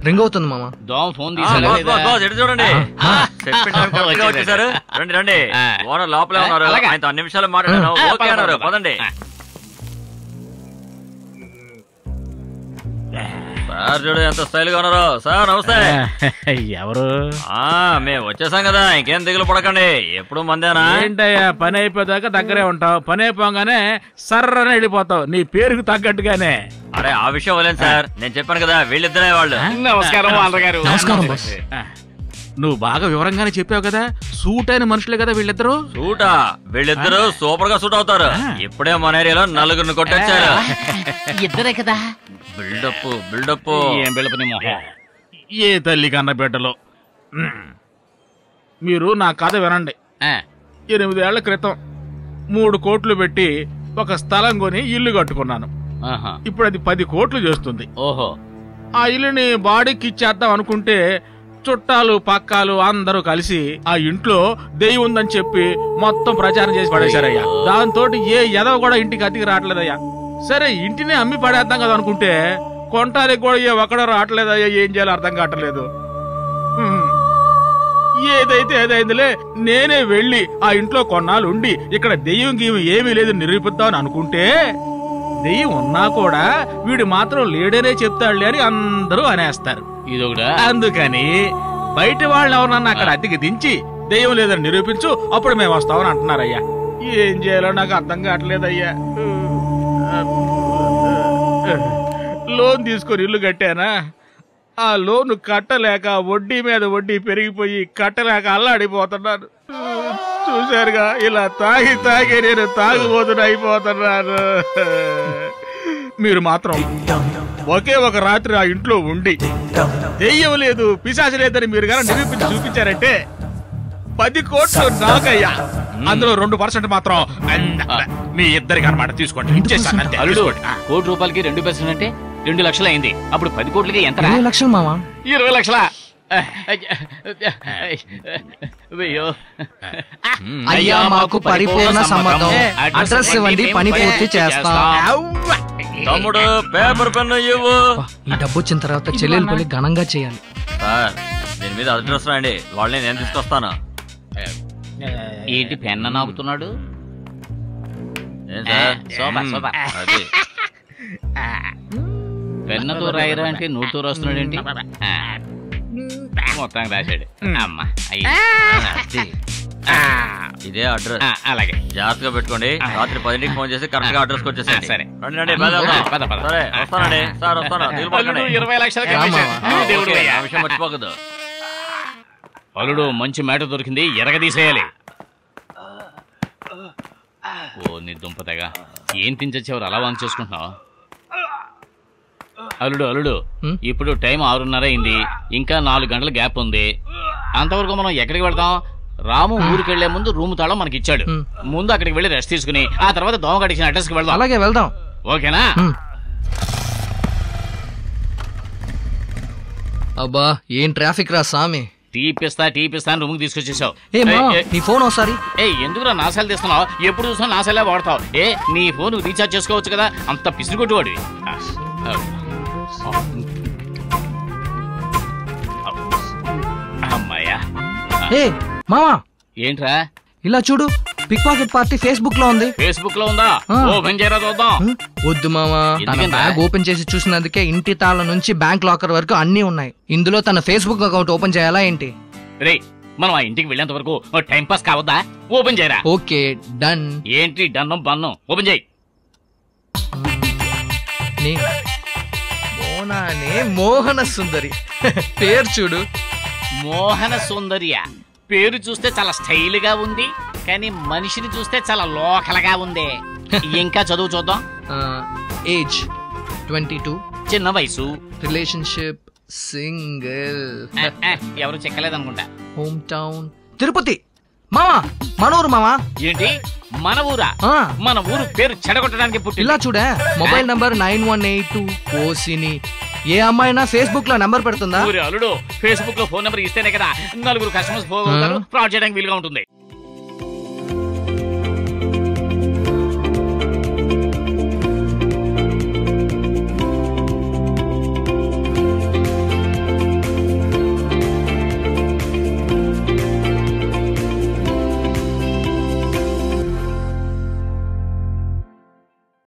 Ring అవుతుంది మామ దోమ ఫోన్ ఆ, బాస్, బాస్, బాస్, ఎటు చూడండి ఆ, చెప్పిన టైం కరెక్ట్గా వచ్చేసారు రండి రండి ఆ. ఓనర్ లోపలే ఉన్నారు అలాగే. ఆయనతో అన్ని నిమిషాలు మాట్లాడాను ఆ, ఓకే పద, అన్నారు పద, పద. పదండి సార్ చూడు ఎంత స్టైల్ గా ఉన్నారు సార్ నమస్తే ఎవరు ఆ మేము వచ్చేసాం కదా ఇంకేం దిగులు పడకండి ఎప్పుడు మందేనా ఏంటయ్యా పని అయిపోయాక దగ్గరే ఉంటావు పని అయిపోగానే సర్రని వెళ్ళిపోతావు నీ పేరుకు తగ్గట్టుగానే అరే ఆ విషయం వలేను సార్ నేను చెప్పాను కదా వీళ్ళిద్దరే వాళ్ళు నమస్కారం గారు నమస్కారం, బాస్. నువ్వు బాగా వివరంగానే చెప్పావు కదా సూట్ అయిన మనుషులే కదా వీళ్ళిద్దరు సూటా వీళ్ళిద్దరు సూపర్ గా సూట్ అవుతారు ఇప్పుడే మన ఏరియాలో నలుగురిని కొట్టొచ్చారు ఇద్దరే కదా బిల్డప్ బిల్డప్ ఏం పిలుపుని మొహం ఏ తల్లి కన్న బిడ్డలో మ్మ్. మీరు నా కథ వినండి ఎనిమిదేళ్ల క్రితం మూడు కోట్లు పెట్టి ఒక స్థలం కొని ఇల్లు కట్టుకున్నాను ఇప్పుడు అది పది కోట్లు చేస్తుంది ఓహో ఆ ఇల్లుని బాడీకి ఇచ్చేద్దాం అనుకుంటే చుట్టాలు పక్కాలు అందరూ కలిసి ఆ ఇంట్లో దెయ్యం ఉందని చెప్పి మొత్తం ప్రచారం చేసి పడేశారయ్యా దాంతో ఏ ఎదవ కూడా ఇంటికి అతికి రావట్లేదయ్యా సరే ఇంటిని అమ్మి పడేద్దాం కదా అనుకుంటే కొంటానికి కూడా ఏ ఒక్కడో రావట్లేదయ్యా ఏం చేయాలో అర్థం కావట్లేదు హ్మ్. ఏదైతే ఏదైందిలే నేనే వెళ్ళి ఆ ఇంట్లో కొన్నాళ్ళు ఉండి ఇక్కడ దెయ్యం గీయం ఏమీ లేదు నిరూపిద్దామని అనుకుంటే దెయ్యం ఉన్నా కూడా వీడు మాత్రం లేడనే చెప్తాడులే అని అందరూ అనేస్తారు ఇదొకడా అందుకని బయట వాళ్ళు ఎవరన్నా అక్కడ అద్దెకి దించి దెయ్యం లేదని నిరూపించు అప్పుడు మేము వస్తామని అంటున్నారయ్యా ఏం చేయాలో నాకు అర్థం కావట్లేదయ్యా లోన్ తీసుకొని ఇల్లు కట్టానా ఆ లోను కట్టలేక వడ్డీ మీద వడ్డీ పెరిగిపోయి కట్టలేక అల్లాడిపోతున్నాను చూశారుగా ఇలా తాగి తాగి నేను తాగుబోతున్నా అయిపోతున్నాను మీరు మాత్రం ఒకే ఒక రాత్రి ఆ ఇంట్లో ఉండి దెయ్యం లేదు పిశాచ లేదని మీరు కానీ నిరూపించి చూపించారంటే పది కోట్లు నాకయ్యా అందులో రెండు పర్సెంట్ మాత్రం మీ ఇద్దరికి అనమాట తీసుకోండి ఇచ్చేస్తాను అంతే. అల్లుడు తీసుకోండి. ఆ. కోటి రూపాయలకి రెండు పర్సెంట్ అంటే రెండు లక్షలు అయింది అప్పుడు పది కోట్లకి ఎంత ఇరవై లక్షలు మామ ఇరవై లక్షల అయ్యో అయ్యా మాకు పరిపూర్ణ సమ్మతం అడ్రస్ ఇవ్వండి పని పూర్తి చేస్తాం తమ్ముడు పేపర్ పెన్ ఇవ్వు ఈ డబ్బు వచ్చిన తర్వాత చెల్లెలు పల్లి ఘనంగా చేయాలి సార్ దీని మీద అడ్రస్ రాయండి వాళ్ళని నేను తీసుకొస్తాను ఏంటి పెన్న నాకుతున్నాడు ఏం సార్ సూపర్, మ్మ్. సూపర్. అది పెన్నతో రాయరా అంటే నోటితో రాస్తున్నాడు ఏంటి మొత్తానికి రాశాడు అమ్మా అయ్యి అది. ఇదే అడ్రస్ ఆ, అలాగే జాగ్రత్తగా పెట్టుకోండి రాత్రి పదింటికి ఫోన్ చేసి కరెక్ట్ గా అడ్రస్ వచ్చేసండి ఆ, సరే. రండి రండి బయలుదేరదాం. పద, పద. సరే వస్తానండి సార్ వస్తాను దిగులు పడకండి. అల్లుడు ఇరవై లక్షల రామా. కమిషన్. ఆ, నువ్వు దేవుడు ఓకే, అయ్యా. ఆ విషయం మర్చిపోకదు అల్లుడు మంచి మేట దొరికింది ఎరగదీసేయాలి ఓ నీ దుంపతగా ఏం తించొచ్చేవారు అలా వాంగ్ చేసుకుంటున్నావు అల్లుడు అల్లుడు హ్మ్? ఇప్పుడు టైం ఆరున్నర అయింది ఇంకా నాలుగు గంటల గ్యాప్ ఉంది అంతవరకు మనం ఎక్కడికి వెళ్తాం రాము ఊరికి వెళ్లే ముందు రూమ్ తాళం మనకి ఇచ్చాడు హ్మ్. ముందు అక్కడికి వెళ్ళి రెస్ట్ తీసుకుని ఆ తర్వాత దోమ కడిచిన అడ్రస్ కి వెళ్దాం అలాగే వెళ్దాం ఓకేనా హ్మ్. అబ్బా ఏం ట్రాఫిక్ రా సామి టీపిస్తా టీపిస్తా అని రూమ్కి తీసుకొచ్చేసావు ఏ మా ఏ, ఏ, నీ ఫోన్ ఒకసారి ఏ ఎందుకురా నా సెల్ తీస్తున్నావు ఎప్పుడు చూసినా నా సెల్లే వాడతావు ఏ నీ ఫోన్ రీఛార్జ్ చేసుకోవచ్చు కదా అంత పిసిరి కొట్టువాడివి ఆ, ఆ, ఆ. అమ్మాయ్యా ఏ మామా ఏంట్రా ఇలా చూడు పిక్ పాకెట్ పార్టీ ఫేస్బుక్ లో ఉంది ఫేస్బుక్ లో ఉందా ఆ. ఓపెన్ చేయరా చూద్దాం హ్మ్? వద్దు మామా తన ఎందుకంటే? బ్యాగ్ ఓపెన్ చేసి చూసినందుకే ఇంటి తాళం నుంచి బ్యాంక్ లాకర్ వరకు అన్ని ఉన్నాయి ఇందులో తన ఫేస్బుక్ అకౌంట్ ఓపెన్ చేయాలా ఏంటి రే మనం ఆ ఇంటికి వెళ్ళేంత వరకు టైం పాస్ కావద్దా ఓపెన్ చేయరా ఓకే డన్ ఏంటి డన్నం బన్నం ఓపెన్ చేయి నే మోనానే మోహన సుందరి పేరు చూడు మోహన సుందర్య పేరు చూస్తే చాలా స్టైల్ గా ఉంది కానీ మనిషిని చూస్తే చాలా లోకల్గా ఉంది ఇంకా చదువు చూద్దాం ఏజ్ ట్వంటీ టూ చిన్న వయసు రిలేషన్షిప్ సింగిల్ ఆ, ఆ, ఎవరు చెక్కలేదనుకుంటా హోమ్ టౌన్ తిరుపతి మామా మనూరు మామా ఏంటి మన ఊరా ఆ, మన ఊరు పేరు చెడగొట్టడానికి పుట్టి ఇలా చూడే mobile number nine one eight two కోసిని ఏ అమ్మాయినా ఫేస్బుక్ లో నంబర్ పెడుతుందా ఊరి అల్లుడు ఫేస్బుక్ లో ఫోన్ నెంబర్ ఇస్తేనే కదా నలుగురు కస్టమర్స్ ఫోన్ అవుతారు ఫ్రాడ్ చేయడానికి వీలుగా ఉంటుంది